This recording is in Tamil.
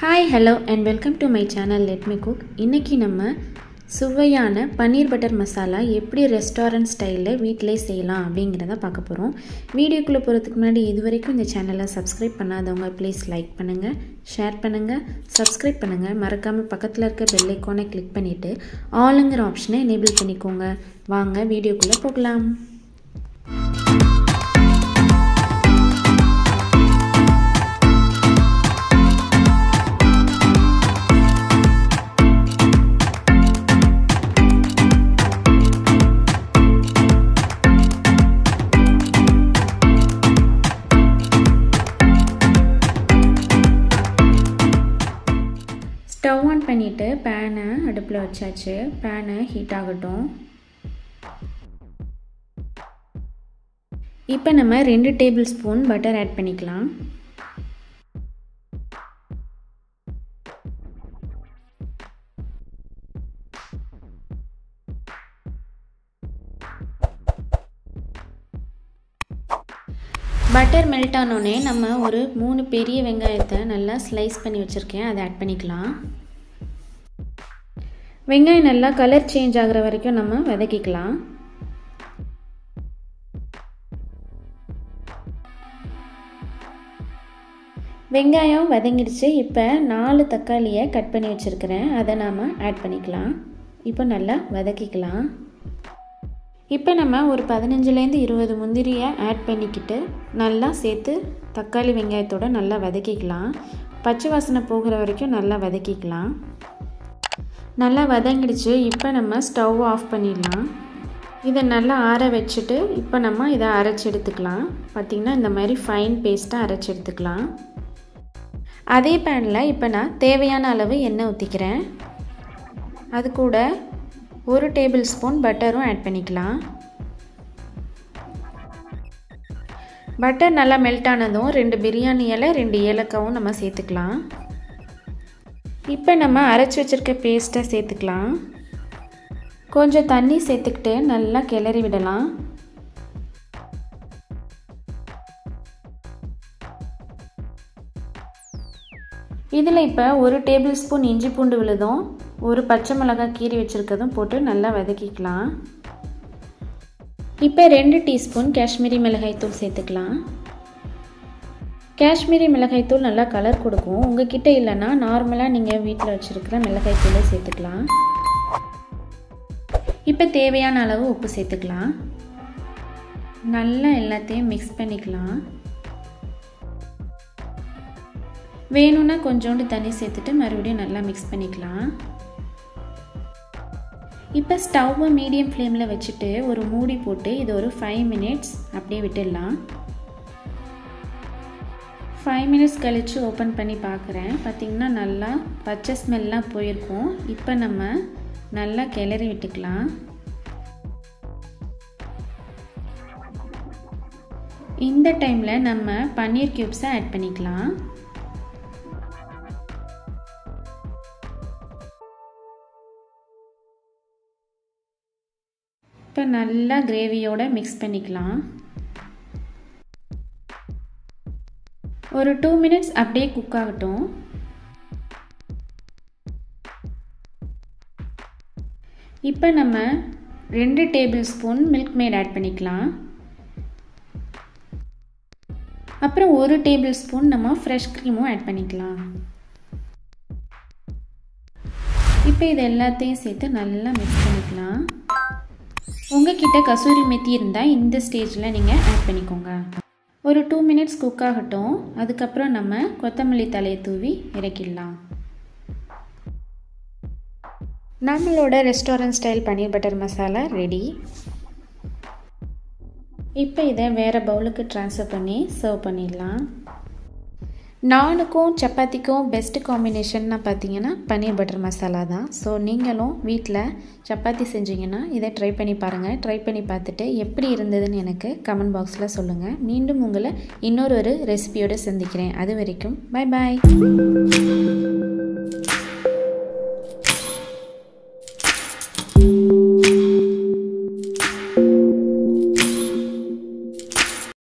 hi hello and welcome to my channel let me cook இன்றைக்கி நம்ம சுவையான பன்னீர் பட்டர் மசாலா எப்படி ரெஸ்டாரண்ட் ஸ்டைலில் வீட்டிலே செய்யலாம் அப்படிங்கிறத பார்க்க போகிறோம் வீடியோக்குள்ளே போகிறதுக்கு முன்னாடி இது வரைக்கும் இந்த சேனலை சப்ஸ்கிரைப் பண்ணாதவங்க ப்ளீஸ் லைக் பண்ணுங்கள் ஷேர் பண்ணுங்கள் சப்ஸ்கிரைப் பண்ணுங்கள் மறக்காமல் பக்கத்தில் இருக்க பெல் ஐக்கானை கிளிக் பண்ணிவிட்டு ஆளுங்கிற ஆப்ஷனை எனேபிள் பண்ணிக்கோங்க வாங்க வீடியோக்குள்ளே போகலாம் ஸ்டவ் ஆன் பண்ணிவிட்டு பேனை அடுப்பில் வச்சாச்சு பேனை ஹீட் ஆகட்டும் இப்போ நம்ம ரெண்டு டேபிள் ஸ்பூன் பட்டர் ஆட் பண்ணிக்கலாம் பட்டர் மெல்ட் ஆனோடனே நம்ம ஒரு மூணு பெரிய வெங்காயத்தை நல்லா ஸ்லைஸ் பண்ணி வச்சுருக்கேன் அதை ஆட் பண்ணிக்கலாம் வெங்காயம் நல்லா கலர் சேஞ்ச் ஆகிற வரைக்கும் நம்ம வதக்கிக்கலாம் வெங்காயம் வதங்கிடுச்சு இப்போ நாலு தக்காளியை கட் பண்ணி வச்சுருக்கிறேன் அதை நாம் ஆட் பண்ணிக்கலாம் இப்போ நல்லா வதக்கிக்கலாம் இப்போ நம்ம ஒரு பதினஞ்சுலேருந்து இருபது முந்திரியை ஆட் பண்ணிக்கிட்டு நல்லா சேர்த்து தக்காளி வெங்காயத்தோடு நல்லா வதக்கிக்கலாம் பச்சை வாசனை போகிற வரைக்கும் நல்லா வதக்கிக்கலாம் நல்லா வதங்கிடுச்சு இப்போ நம்ம ஸ்டவ் ஆஃப் பண்ணிடலாம் இதை நல்லா ஆற வச்சுட்டு இப்போ நம்ம இதை அரைச்சி எடுத்துக்கலாம் பார்த்திங்கன்னா இந்த மாதிரி ஃபைன் பேஸ்ட்டாக அரைச்சி எடுத்துக்கலாம் அதே பேனில் இப்போ நான் தேவையான அளவு எண்ணெய் ஊற்றிக்கிறேன் அது கூட ஒரு டேபிள் ஸ்பூன் பட்டரும் ஆட் பண்ணிக்கலாம் பட்டர் நல்லா மெல்ட் ஆனதும் ரெண்டு பிரியாணி இலை ரெண்டு ஏலக்காவும் நம்ம சேர்த்துக்கலாம் இப்போ நம்ம அரைச்சி வச்சுருக்க பேஸ்ட்டை சேர்த்துக்கலாம் கொஞ்சம் தண்ணி சேர்த்துக்கிட்டு நல்லா கிளறி விடலாம் இதில் இப்போ ஒரு டேபிள் ஸ்பூன் இஞ்சி பூண்டு விழுதும் ஒரு பச்சை மிளகாய் கீரி வச்சுருக்கதும் போட்டு நல்லா வதக்கிக்கலாம் இப்போ ரெண்டு டீஸ்பூன் காஷ்மீரி மிளகாய்த்தூள் சேர்த்துக்கலாம் காஷ்மீரி மிளகாய்த்தூள் நல்லா கலர் கொடுக்கும் உங்ககிட்ட இல்லைன்னா நார்மலாக நீங்கள் வீட்டில் வச்சுருக்கிற மிளகாய்த்தூளை சேர்த்துக்கலாம் இப்போ தேவையான அளவு உப்பு சேர்த்துக்கலாம் நல்லா எல்லாத்தையும் மிக்ஸ் பண்ணிக்கலாம் வேணும்னா கொஞ்சோண்டு தண்ணி சேர்த்துட்டு மறுபடியும் நல்லா மிக்ஸ் பண்ணிக்கலாம் இப்போ ஸ்டவ்வை மீடியம் ஃப்ளேமில் வச்சுட்டு ஒரு மூடி போட்டு இது ஒரு ஃபைவ் மினிட்ஸ் அப்படியே விட்டுடலாம் ஃபைவ் மினிட்ஸ் கழித்து ஓப்பன் பண்ணி பார்க்குறேன் பார்த்திங்கன்னா நல்லா பச்சை ஸ்மெல்லாம் போயிருக்கும் இப்போ நம்ம நல்லா கிளறி விட்டுக்கலாம் இந்த டைமில் நம்ம பன்னீர் க்யூப்ஸை ஆட் பண்ணிக்கலாம் இப்போ நல்லா கிரேவியோடு மிக்ஸ் பண்ணிக்கலாம் ஒரு டூ மினிட்ஸ் அப்படியே குக் ஆகட்டும் இப்போ நம்ம ரெண்டு tablespoon milkmaid add பண்ணிக்கலாம் அப்புறம் ஒரு டேபிள் ஸ்பூன் நம்ம ஃப்ரெஷ் க்ரீமும் ஆட் பண்ணிக்கலாம் இப்போ இது எல்லாத்தையும் சேர்த்து நல்லா மிக்ஸ் பண்ணிக்கலாம் உங்ககிட்ட கசூரி மெத்தி இருந்தால் இந்த ஸ்டேஜில் நீங்கள் ஆட் பண்ணிக்கோங்க ஒரு டூ மினிட்ஸ் குக் ஆகட்டும் அதுக்கப்புறம் நம்ம கொத்தமல்லி தலையை தூவி இறக்கிடலாம் நம்மளோட restaurant style paneer butter masala ready இப்போ இதை வேறு பவுலுக்கு ட்ரான்ஸ்ஃபர் பண்ணி சர்வ் பண்ணிடலாம் நானுக்கும் சப்பாத்திக்கும் பெஸ்ட்டு காம்பினேஷன்னா பார்த்தீங்கன்னா பன்னீர் பட்டர் மசாலா தான் ஸோ நீங்களும் வீட்டில் சப்பாத்தி செஞ்சீங்கன்னா இதை ட்ரை பண்ணி பாருங்கள் ட்ரை பண்ணி பார்த்துட்டு எப்படி இருந்ததுன்னு எனக்கு கமெண்ட் பாக்ஸில் சொல்லுங்கள் மீண்டும் உங்களை இன்னொரு ஒரு ரெசிபியோடு சந்திக்கிறேன் அது வரைக்கும் பாய் பாய்